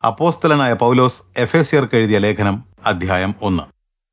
അപ്പോസ്തലനായ പൗലോസ് എഫേസിയർക്ക് എഴുതിയ ലേഖനം അധ്യായം ഒന്ന്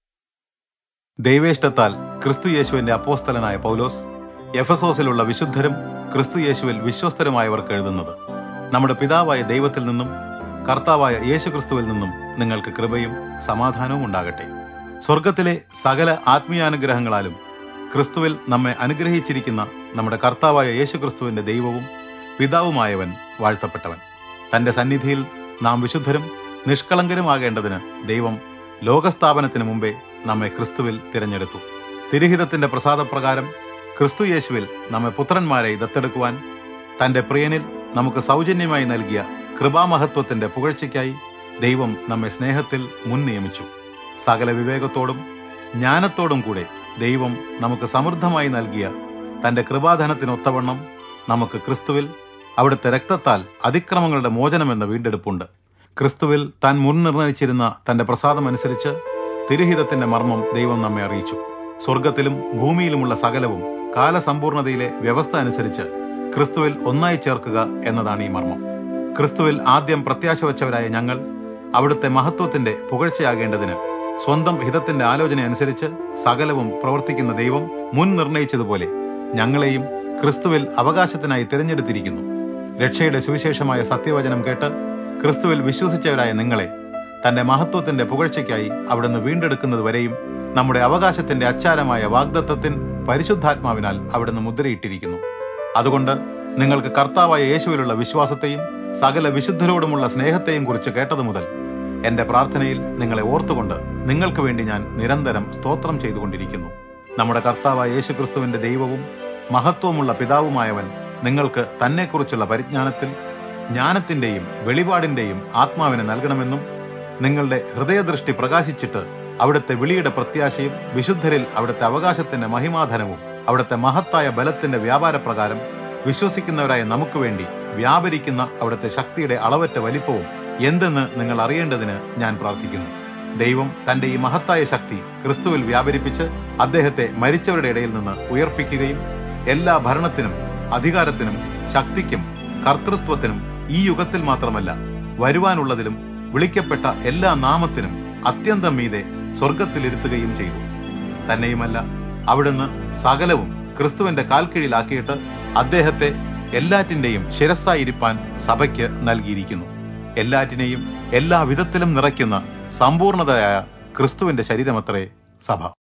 ദൈവേഷ്ടത്താൽ ക്രിസ്തു യേശുവിന്റെ അപ്പോസ്തലനായ പൗലോസ് എഫസോസിലുള്ള വിശുദ്ധരും ക്രിസ്തു യേശുവിൽ വിശ്വസ്തരുമായവർക്ക് എഴുതുന്നത് നമ്മുടെ പിതാവായ ദൈവത്തിൽ നിന്നും കർത്താവായ യേശു ക്രിസ്തുവിൽ നിന്നും നിങ്ങൾക്ക് കൃപയും സമാധാനവും ഉണ്ടാകട്ടെ സ്വർഗത്തിലെ സകല ആത്മീയാനുഗ്രഹങ്ങളാലും ക്രിസ്തുവിൽ നമ്മെ അനുഗ്രഹിച്ചിരിക്കുന്ന നമ്മുടെ കർത്താവായ യേശു ക്രിസ്തുവിന്റെ ദൈവവും പിതാവുമായവൻ വാഴ്ത്തപ്പെട്ടവൻ തന്റെ സന്നിധിയിൽ നാം വിശുദ്ധരും നിഷ്കളങ്കരുമാകേണ്ടതിന് ദൈവം ലോകസ്ഥാപനത്തിന് മുമ്പേ നമ്മെ ക്രിസ്തുവിൽ തിരഞ്ഞെടുത്തു തിരുഹിതത്തിന്റെ പ്രസാദപ്രകാരം ക്രിസ്തു യേശുവിൽ നമ്മെ പുത്രന്മാരെ ദത്തെടുക്കുവാൻ തന്റെ പ്രിയനിൽ നമുക്ക് സൗജന്യമായി നൽകിയ കൃപാമഹത്വത്തിന്റെ പുകഴ്ചയ്ക്കായി ദൈവം നമ്മെ സ്നേഹത്തിൽ മുൻ നിയമിച്ചു സകല വിവേകത്തോടും ജ്ഞാനത്തോടും കൂടെ ദൈവം നമുക്ക് സമൃദ്ധമായി നൽകിയ തന്റെ കൃപാധനത്തിനൊത്തവണ്ണം നമുക്ക് ക്രിസ്തുവിൽ അവിടുത്തെ രക്തത്താൽ അതിക്രമങ്ങളുടെ മോചനമെന്ന വീണ്ടെടുപ്പുണ്ട് ക്രിസ്തുവിൽ താൻ മുൻ നിർണയിച്ചിരുന്ന തന്റെ പ്രസാദമനുസരിച്ച് തിരുഹിതത്തിന്റെ മർമ്മം ദൈവം നമ്മെ അറിയിച്ചു സ്വർഗത്തിലും ഭൂമിയിലുമുള്ള സകലവും കാലസമ്പൂർണതയിലെ വ്യവസ്ഥ അനുസരിച്ച് ക്രിസ്തുവിൽ ഒന്നായി ചേർക്കുക എന്നതാണ് ഈ മർമ്മം ക്രിസ്തുവിൽ ആദ്യം പ്രത്യാശ വച്ചവരായ ഞങ്ങൾ അവിടുത്തെ മഹത്വത്തിന്റെ പുകഴ്ചയാകേണ്ടതിന് സ്വന്തം ഹിതത്തിന്റെ ആലോചന അനുസരിച്ച് സകലവും പ്രവർത്തിക്കുന്ന ദൈവം മുൻ നിർണയിച്ചതുപോലെ ഞങ്ങളെയും ക്രിസ്തുവിൽ അവകാശത്തിനായി തിരഞ്ഞെടുത്തിരിക്കുന്നു രക്ഷയുടെ സുവിശേഷമായ സത്യവചനം കേട്ട് ക്രിസ്തുവിൽ വിശ്വസിച്ചവരായ നിങ്ങളെ തന്റെ മഹത്വത്തിന്റെ പുകഴ്ചയ്ക്കായി അവിടുന്ന് വീണ്ടെടുക്കുന്നത് വരെയും നമ്മുടെ അവകാശത്തിന്റെ അച്ചാരമായ വാഗ്ദത്തത്തിൻ പരിശുദ്ധാത്മാവിനാൽ അവിടുന്ന് മുദ്രയിട്ടിരിക്കുന്നു അതുകൊണ്ട് നിങ്ങൾക്ക് കർത്താവായ യേശുവിലുള്ള വിശ്വാസത്തെയും സകല വിശുദ്ധരോടുമുള്ള സ്നേഹത്തെയും കുറിച്ച് കേട്ടതു മുതൽ എന്റെ പ്രാർത്ഥനയിൽ നിങ്ങളെ ഓർത്തുകൊണ്ട് നിങ്ങൾക്ക് വേണ്ടി ഞാൻ നിരന്തരം സ്തോത്രം ചെയ്തുകൊണ്ടിരിക്കുന്നു നമ്മുടെ കർത്താവായ യേശുക്രിസ്തുവിന്റെ ദൈവവും മഹത്വമുള്ള പിതാവുമായവൻ നിങ്ങൾക്ക് തന്നെക്കുറിച്ചുള്ള പരിജ്ഞാനത്തിൽ ജ്ഞാനത്തിന്റെയും വെളിപാടിന്റെയും ആത്മാവിനെ നൽകണമെന്നും നിങ്ങളുടെ ഹൃദയദൃഷ്ടി പ്രകാശിച്ചിട്ട് അവിടുത്തെ വിളിയുടെ പ്രത്യാശയും വിശുദ്ധരിൽ അവിടുത്തെ അവകാശത്തിന്റെ മഹിമാധനവും അവിടുത്തെ മഹത്തായ ബലത്തിന്റെ വ്യാപാരപ്രകാരം വിശ്വസിക്കുന്നവരായ നമുക്ക് വേണ്ടി വ്യാപരിക്കുന്ന അവിടുത്തെ ശക്തിയുടെ അളവറ്റ വലിപ്പവും എന്തെന്ന് നിങ്ങൾ അറിയേണ്ടതിന് ഞാൻ പ്രാർത്ഥിക്കുന്നു ദൈവം തന്റെ ഈ മഹത്തായ ശക്തി ക്രിസ്തുവിൽ വ്യാപരിപ്പിച്ച് അദ്ദേഹത്തെ മരിച്ചവരുടെ ഇടയിൽ നിന്ന് ഉയർപ്പിക്കുകയും എല്ലാ ഭരണത്തിനും അധികാരത്തിനും ശക്തിക്കും കർത്തൃത്വത്തിനും ഈ യുഗത്തിൽ മാത്രമല്ല വരുവാനുള്ളതിലും വിളിക്കപ്പെട്ട എല്ലാ നാമത്തിനും അത്യന്തം മീതെ സ്വർഗത്തിലിരുത്തുകയും ചെയ്തു തന്നെയുമല്ല അവിടുന്ന് സകലവും ക്രിസ്തുവിന്റെ കാൽക്കീഴിലാക്കിയിട്ട് അദ്ദേഹത്തെ എല്ലാറ്റിന്റെയും ശിരസ്സായിരിക്കാൻ സഭയ്ക്ക് നൽകിയിരിക്കുന്നു എല്ലാറ്റിനെയും എല്ലാ വിധത്തിലും നിറയ്ക്കുന്ന സമ്പൂർണതയായ ക്രിസ്തുവിന്റെ ശരീരമത്രേ സഭ